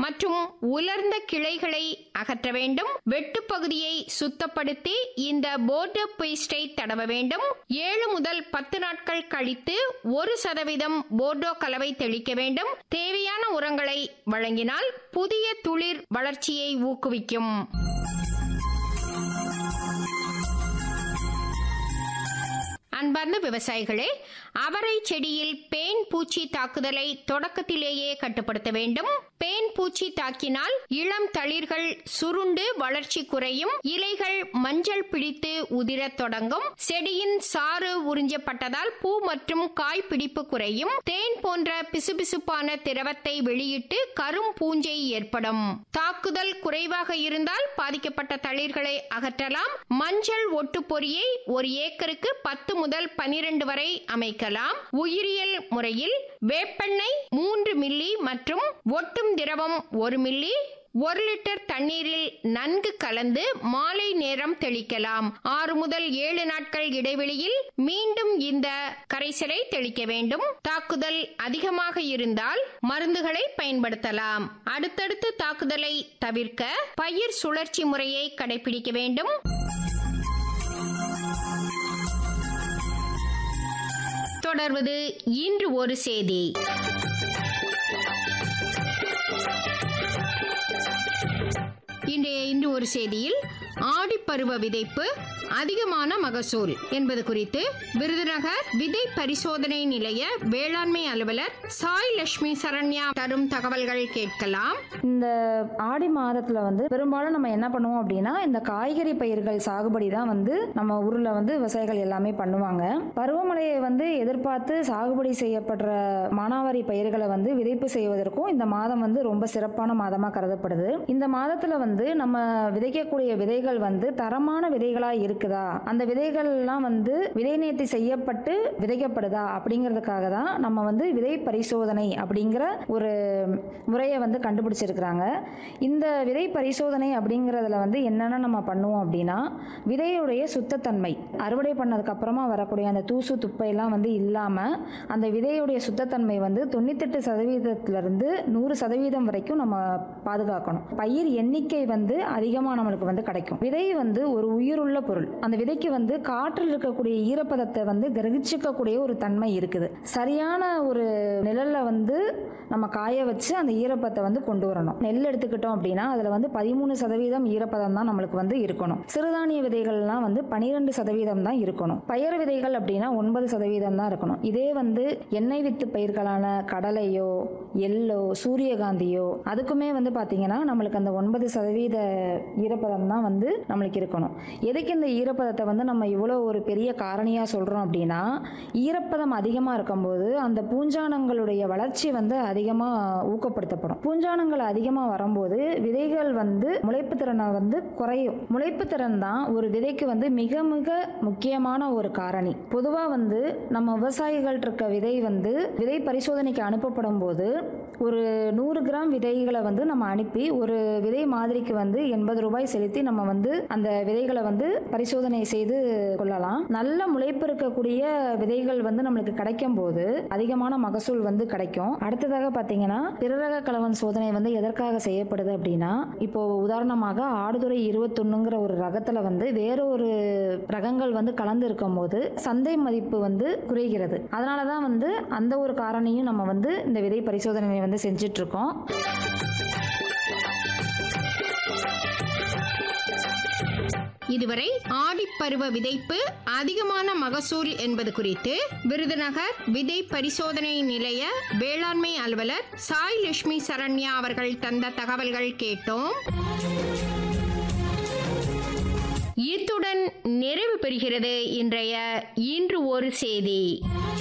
மற்றும் உலர்ந்த கிளைகளை அகற்ற வேண்டும் வெட்டுப்பகுதியை சுத்தப்படுத்தி இந்த போர்டோ பேஸ்டை தடவ வேண்டும் ஏழு முதல் பத்து நாட்கள் கழித்து ஒரு சதவீதம் போர்டோ கலவை தெளிக்க வேண்டும் தேவையான உரங்களை வழங்கினால் புதிய துளிர் வளர்ச்சியை ஊக்குவிக்கும் அன்பார்ந்த விவசாயிகளே அவரை செடியில் பேன் பூச்சி தாக்குதலை தொடக்கத்திலேயே கட்டுப்படுத்த வேண்டும் பேன் பூச்சி தாக்கினால் இளம் தளிர்கள் சுருண்டு வளர்ச்சி குறையும் இலைகள் மஞ்சள் பிடித்து உதிரத் தொடங்கும் செடியின் சாறு உறிஞ்சப்பட்டதால் பூ மற்றும் காய் பிடிப்பு குறையும் தேன் போன்ற பிசுபிசுப்பான திரவத்தை வெளியிட்டு கரும் பூஞ்சை ஏற்படும் தாக்குதல் குறைவாக இருந்தால் பாதிக்கப்பட்ட தளிர்களை அகற்றலாம் மஞ்சள் ஒட்டுப்பொறியை ஒரு ஏக்கருக்கு பத்து முதல் பனிரெண்டு வரை அமைக்கலாம் உயிரியல் முறையில் வேப்பெண்ணெய் மூன்று மில்லி மற்றும் ஒட்டும் திரவம் ஒரு மில்லி ஒரு லிட்டர் தண்ணீரில் நன்கு கலந்து மாலை நேரம் தெளிக்கலாம் ஆறு முதல் ஏழு நாட்கள் இடைவெளியில் மீண்டும் இந்த கரைசலை தெளிக்க வேண்டும் தாக்குதல் அதிகமாக இருந்தால் மருந்துகளை பயன்படுத்தலாம் அடுத்தடுத்து தாக்குதலை தவிர்க்க பயிர் சுழற்சி முறையை கடைபிடிக்க வேண்டும் தொடர்வது இன்று ஒரு செய்தி இன்றைய இன்று ஒரு செய்தியில் ஆடிப்பருவ விதைப்பு அதிகமான மகசூல் என்பது குறித்து விருதுநகர் விதை பரிசோதனை நிலைய வேளாண்மை அலுவலர் சாய் லட்சுமி சரண்யா தரும் தகவல்கள் கேட்கலாம் இந்த ஆடி மாதத்தில் வந்து பெரும்பாலும் நம்ம என்ன பண்ணுவோம் அப்படின்னா இந்த காய்கறி பயிர்கள் சாகுபடி தான் வந்து நம்ம ஊரில் வந்து விவசாயிகள் எல்லாமே பண்ணுவாங்க பருவமழையை வந்து எதிர்பார்த்து சாகுபடி செய்யப்படுற மானாவாரி பயிர்களை வந்து விதைப்பு செய்வதற்கும் இந்த மாதம் வந்து ரொம்ப சிறப்பான மாதமாக கருதப்படுது இந்த மாதத்தில் வந்து நம்ம விதைக்கக்கூடிய விதைகள் வந்து தரமான விதைகளாக இருக்குதா அந்த விதைகள்லாம் வந்து விதை நேர்த்தி செய்யப்பட்டு விதைக்கப்படுதா அப்படிங்கிறதுக்காக தான் நம்ம வந்து விதை பரிசோதனை அப்படிங்கிற ஒரு முறையை வந்து கண்டுபிடிச்சிருக்கிறாங்க இந்த விதை பரிசோதனை அப்படிங்கிறதுல வந்து என்னென்ன நம்ம பண்ணுவோம் அப்படின்னா விதையுடைய சுத்தத்தன்மை அறுவடை பண்ணதுக்கு அப்புறமா வரக்கூடிய அந்த தூசு துப்பையெல்லாம் வந்து இல்லாமல் அந்த விதையுடைய சுத்தத்தன்மை வந்து தொண்ணூத்தெட்டு சதவீதத்திலிருந்து நூறு சதவீதம் வரைக்கும் நம்ம பாதுகாக்கணும் பயிர் எண்ணிக்கை வந்து அதிகமாக நம்மளுக்கு வந்து கிடைக்கும் விதை வந்து ஒரு உயிருள்ள பொருள் அந்த விதைக்கு வந்து காற்றில் இருக்கக்கூடிய ஈரப்பதத்தை வந்து கிரகிச்சிக்கக்கூடிய ஒரு தன்மை இருக்குது சரியான ஒரு நிழல்ல வந்து நம்ம காய வச்சு அந்த ஈரப்பதத்தை வந்து கொண்டு வரணும் நெல் எடுத்துக்கிட்டோம் அப்படின்னா அதில் வந்து பதிமூணு சதவீதம் ஈரப்பதம் தான் நம்மளுக்கு வந்து இருக்கணும் சிறுதானிய விதைகள்லாம் வந்து பனிரெண்டு சதவீதம் தான் இருக்கணும் பயறு விதைகள் அப்படின்னா ஒன்பது சதவீதம் தான் இருக்கணும் இதே வந்து எண்ணெய் வித்து பயிர்களான கடலையோ எள்ளோ சூரியகாந்தியோ அதுக்குமே வந்து பார்த்தீங்கன்னா நம்மளுக்கு அந்த ஒன்பது சதவீத ஈரப்பதம் தான் வந்து நம்மளுக்கு இருக்கணும் எதுக்கு இந்த ஈரப்பதத்தை வந்து நம்ம இவ்வளோ ஒரு பெரிய காரணியாக சொல்கிறோம் அப்படின்னா ஈரப்பதம் அதிகமாக இருக்கும்போது அந்த பூஞ்சானங்களுடைய வளர்ச்சி வந்து அதிகமாக ஊக்கப்படுத்தப்படும் பூஞ்சானங்கள் அதிகமாக வரும்போது விதைகள் வந்து முளைப்பு திறனை வந்து குறையும் முளைப்பு திறன் தான் ஒரு விதைக்கு வந்து மிக மிக முக்கியமான ஒரு காரணி பொதுவாக வந்து நம்ம விவசாயிகள் இருக்க விதை வந்து விதை பரிசோதனைக்கு அனுப்பப்படும் போது ஒரு நூறு கிராம் விதைகளை வந்து நம்ம அனுப்பி ஒரு விதை மாதிரிக்கு வந்து எண்பது ரூபாய் செலுத்தி நம்ம வந்து அந்த விதைகளை வந்து பரிசோதனை செய்து கொள்ளலாம் நல்ல முளைப்பு இருக்கக்கூடிய விதைகள் வந்து நம்மளுக்கு கிடைக்கும் போது அதிகமான மகசூல் வந்து கிடைக்கும் அடுத்ததாக பார்த்தீங்கன்னா பிறரக கலவன் சோதனை வந்து எதற்காக செய்யப்படுது அப்படின்னா இப்போ உதாரணமாக ஆடுதுறை இருபத்தொன்னுங்கிற ஒரு ரகத்துல வந்து வேற ஒரு ரகங்கள் வந்து கலந்து இருக்கும் போது சந்தை மதிப்பு வந்து குறைகிறது அதனால தான் வந்து அந்த ஒரு காரணியும் நம்ம வந்து இந்த விதை பரிசோதனை வந்து செஞ்சுட்டு இருக்கோம் இதுவரை ஆடிப்பருவ விதைப்பு அதிகமான மகசூல் என்பது குறித்து விருதுநகர் விதை பரிசோதனை நிலைய வேளாண்மை அலுவலர் சாய் லட்சுமி சரண்யா அவர்கள் தந்த தகவல்கள் கேட்டோம் இத்துடன் நிறைவு பெறுகிறது இன்றைய இன்று ஒரு செய்தி